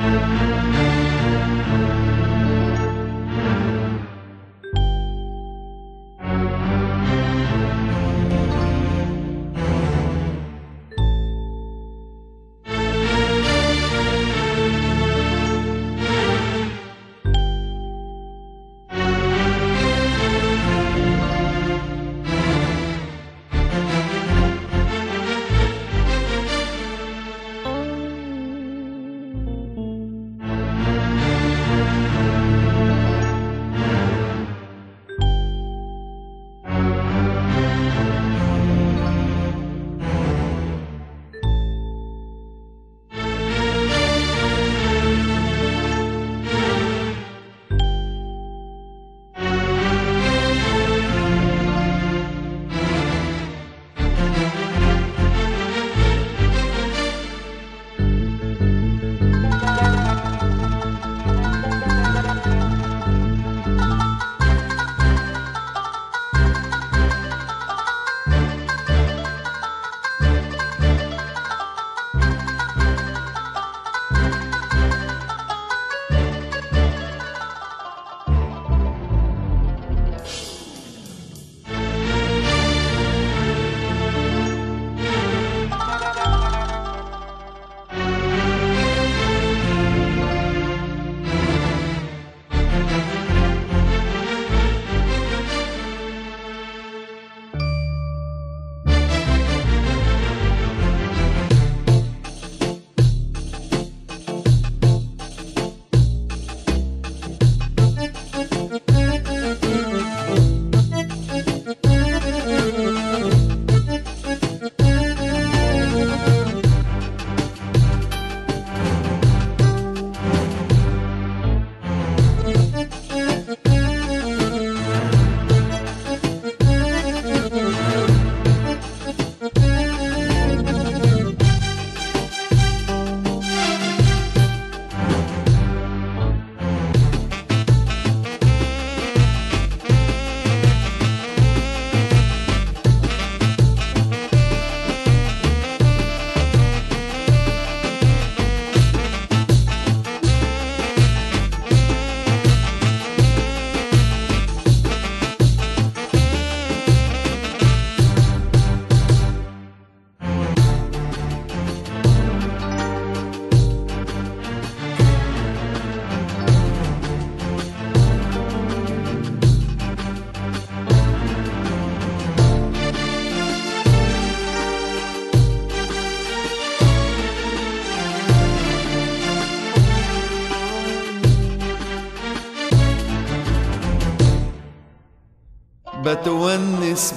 بتونس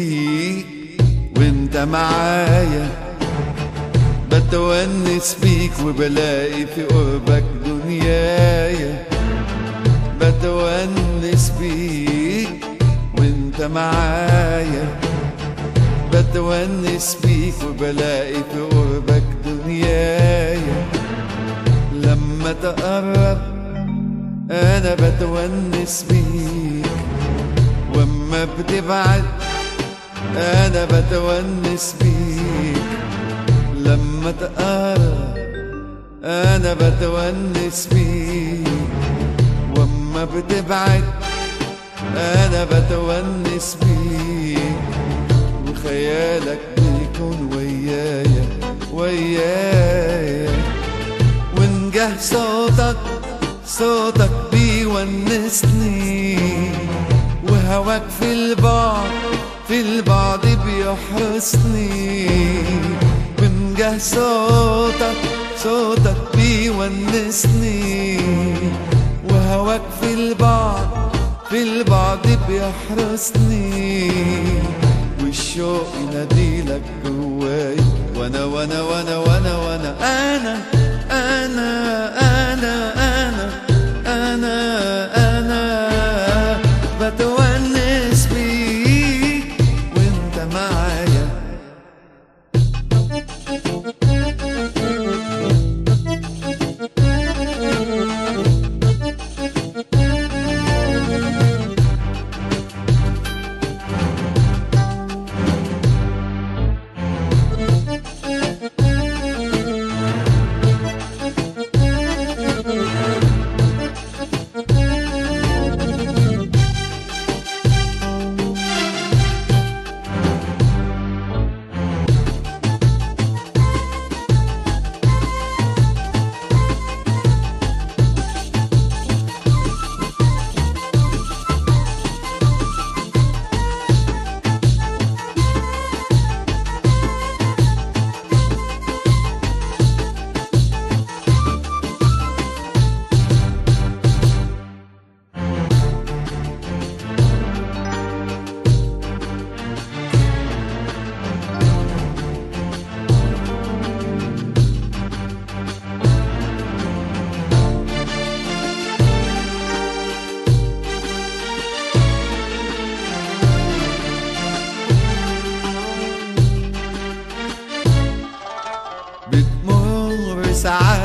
بيك وانت معايا بتونس بيك وبلاقي في قربك دنيايا بتونس بيك وانت معايا بتونس بيك وبلاقي في قربك دنيايا لما تقرب انا بتونس بيك واما بتبعد انا بتونس بيك لما تقرب انا بتونس بيك واما بتبعد انا بتونس بيك وخيالك بيكون ويايا ويايا ونجاه صوتك صوتك بيونسني وهواك في البعد في البعد بيحرسني ونجاه صوتك صوتك بيونسني وهواك في البعد في البعد بيحرسني والشوق يناديلك جواي وانا وانا وانا وانا وانا انا انا انا انا انا انا بتونس بيك وانت معايا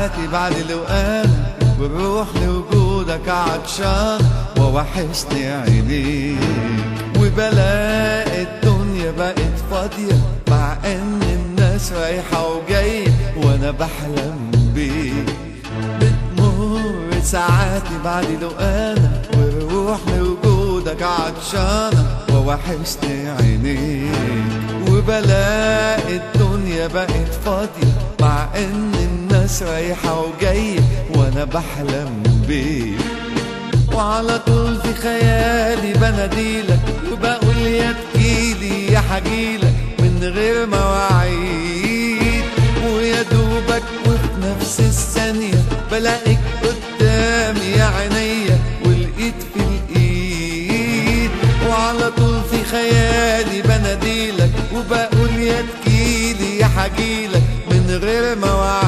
ساعاتي بعد الوقان والروح لوجودك عطشان ووحشني عينيك وبلاقي الدنيا بقت فاضية مع ان الناس رايحة وجاية وانا بحلم بيك بتمر ساعاتي بعد لقانا والروح لوجودك عطشانة ووحشني عينيك وبلاقي الدنيا بقت فاضية مع ان الناس رايحة وجاية وانا بحلم بيك وعلى طول في خيالي بناديلك وبقول يا تجيلي يا حجيلك من غير مواعيد ويا دوبك وفي نفس الثانية بلاقيك قدامي يا عينيا والايد في الايد وعلى طول في خيالي بناديلك وبقول يا تجيلي يا حجيلك من غير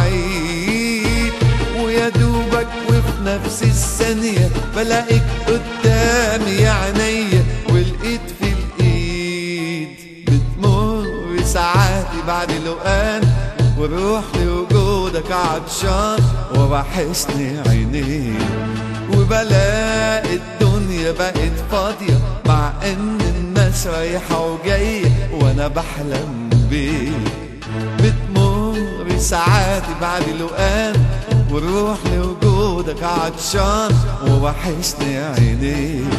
مواعيد ويا دوبك وفي نفس الثانية بلاقيك قدامي يا عينيا والايد في الايد بتمر ساعاتي بعد لقان والروح لوجودك عطشان ووحشني عينيك وبلاقي الدنيا بقت فاضية مع ان الناس رايحة وجاية وانا بحلم بيك بتمر ساعاتي بعد لقان والروح لوجودك عطشان ووحشني عينيك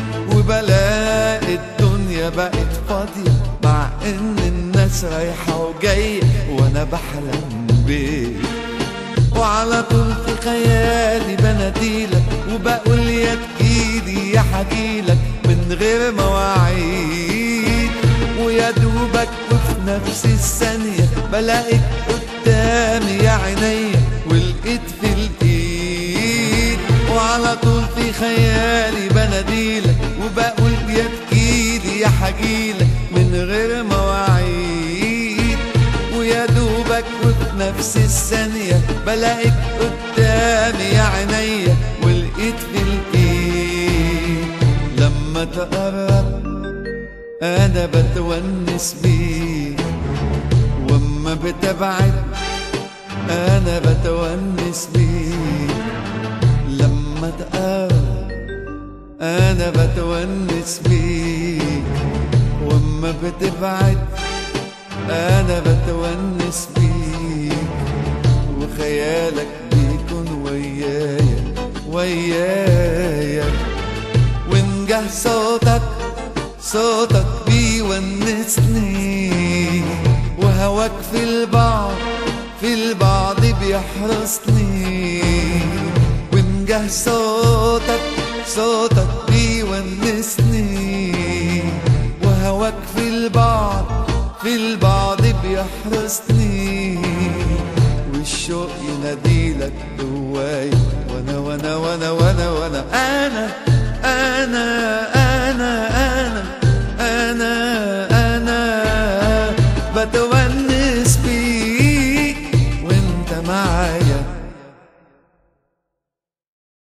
وبلاقي الدنيا بقت فاضية مع ان الناس رايحة وجاية وانا بحلم بيك وعلى طول في خيالي بناديلك وبقول يا تجيلي يا حجيلك من غير مواعيد ويا دوبك وفي نفس الثانية بلاقيك قدامي يا عينيا والايد في الايد وعلى طول في خيالي بناديلك وبقول يا تجيلي يا حجيلك من غير مواعيد ويا دوبك وفي نفس الثانية بلاقيك قدامي يا عينيا والايد في الايد لما تقرب انا بتونس بيك واما بتبعد انا بتونس بيك لما تقرب انا بتونس بيك واما بتبعد انا بتونس بيك وخيالك بيكون ويايا ويايا ونجح صوتك صوتك بيونسني وهواك في البعض في البعض بيحرسني ونجح صوتك صوتك بيونسني وهواك في البعض في البعض بيحرسني والشوق يناديلك جوايا وانا وانا وانا وانا وانا انا انا انا انا انا انا بتوقع